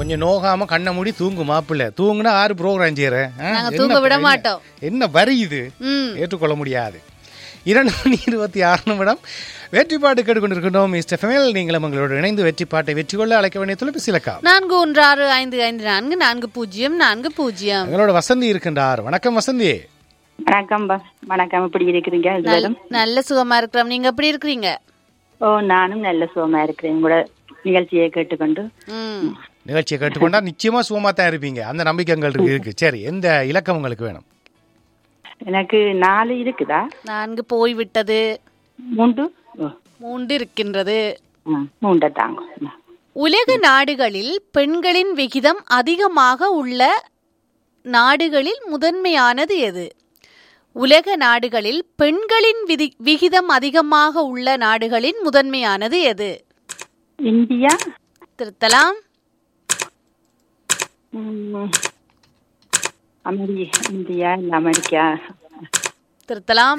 கொஞ்சம் நோகாம கண்ணை மூடி தூங்கு மாப்பிள்ள தூங்குனா ஆறு ப்ரோக்ராம் செய்யறேன் ஆ? நாங்க என்ன தூங்க விட என்ன- மாட்டோம். என்ன வரி இது ம் ஏற்றுக்கொள்ள முடியாது இரண்டு மணி இருபத்தி ஆறு நிமிடம் வெற்றி பாட்டு கேட்டுக்கொண்டிருக்கின்றோம் மிஸ்டர் ஃபெமில் நீங்களும் உங்களோடு இணைந்து வெற்றி பாட்டை வெற்றி கொள்ள அழைக்க வேண்டிய தொலைபேசி இலக்கா நான்கு ஒன்று ஆறு ஐந்து ஐந்து நான்கு நான்கு பூஜ்ஜியம் நான்கு பூஜ்ஜியம் எங்களோட வசந்தி இருக்கின்றார் வணக்கம் வசந்தி வணக்கம் பா வணக்கம் எப்படி இருக்கிறீங்க நல்- இதுவரும் நல்ல சுகமா இருக்கிறோம் நீங்க எப்படி இருக்கிறீங்க ஓ நானும் நல்ல சுகமா இருக்கிறேன் உங்களோட நிகழ்ச்சியை கேட்டுக்கொண்டு ம் நிகழ்ச்சியை கேட்டுக்கொண்டா நிச்சயமா சுகமா தான் இருப்பீங்க அந்த நம்பிக்கை எங்களுக்கு இருக்கு சரி எந்த இலக்கம் உங்களுக்கு வேணும் எனக்கு நாலு இருக்குதா நான்கு போய்விட்டது மூன்று ஓ, மூன்று இருக்கின்றது ஆ, மூண்டை தாங்க ம். உலக நாடுகளில் பெண்களின் விகிதம் அதிகமாக உள்ள நாடுகளில் முதன்மையானது எது உலக நாடுகளில் பெண்களின் விதி விகிதம் அதிகமாக உள்ள நாடுகளின் முதன்மையானது எது இந்தியா திருத்தலாம் ம், அமெரி இந்தியா இல்ல அமெரிக்கா திருத்தலாம்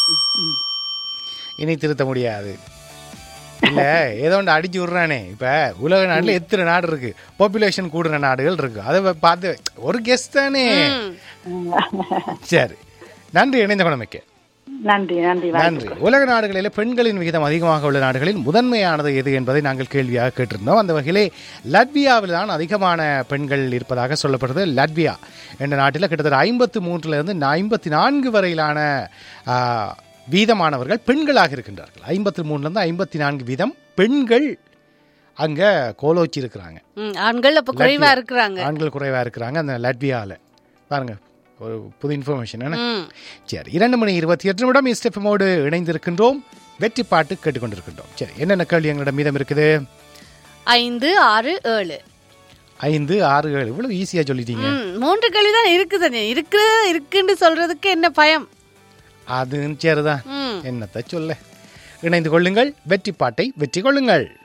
இனி திருத்த முடியாது இல்ல ஏதோ ஒன்று அடிச்சு விடுறானே இப்ப உலக நாட்டுல எத்தனை நாடு இருக்கு பாப்புலேஷன் கூடுற நாடுகள் இருக்கு அதை பார்த்து ஒரு கெஸ்ட் தானே ம். சரி நன்றி இணைந்த குணமைக்கு நன்றி நன்றி நன்றி உலக நாடுகளில் பெண்களின் விகிதம் அதிகமாக உள்ள நாடுகளில் முதன்மையானது எது என்பதை நாங்கள் கேள்வியாக கேட்டிருந்தோம் அந்த வகையிலே லட்வியாவில் தான் அதிகமான பெண்கள் இருப்பதாக சொல்லப்படுது லட்வியா என்ற நாட்டில் கிட்டத்தட்ட ஐம்பத்து மூன்றிலிருந்து ஐம்பத்தி நான்கு வரையிலான ஆ, வீதமானவர்கள் பெண்களாக இருக்கின்றார்கள் ஐம்பத்தி மூணுலேருந்து ஐம்பத்தி நான்கு வீதம் பெண்கள் அங்கே கோலோச்சி இருக்கிறாங்க ம், ஆண்கள் அப்ப குறைவா இருக்கிறாங்க ஆண்கள் குறைவாக இருக்கிறாங்க அந்த லட்வியாவில் பாருங்க ஒரு புது இன்ஃபர்மேஷன் என்ன ம். சரி இரண்டு மணி இருபத்தி எட்டு நிமிடம் இஸ்டெஃபமோடு இணைந்திருக்கின்றோம் வெற்றி பாட்டு கேட்டுக்கொண்டிருக்கின்றோம் சரி என்னென்ன கேள்வி எங்களிடம் மீதம் இருக்குது ஐந்து ஆறு ஏழு ஐந்து ஆறு ஏழு இவ்வளவு ஈஸியா சொல்லிட்டீங்க ம், மூன்று கேள்விதான் இருக்குது இருக்கு இருக்குன்னு சொல்றதுக்கு என்ன பயம் அது சரிதான் ம் என்னத்தை சொல்ல இணைந்து கொள்ளுங்கள் வெற்றி பாட்டை வெற்றி கொள்ளுங்கள்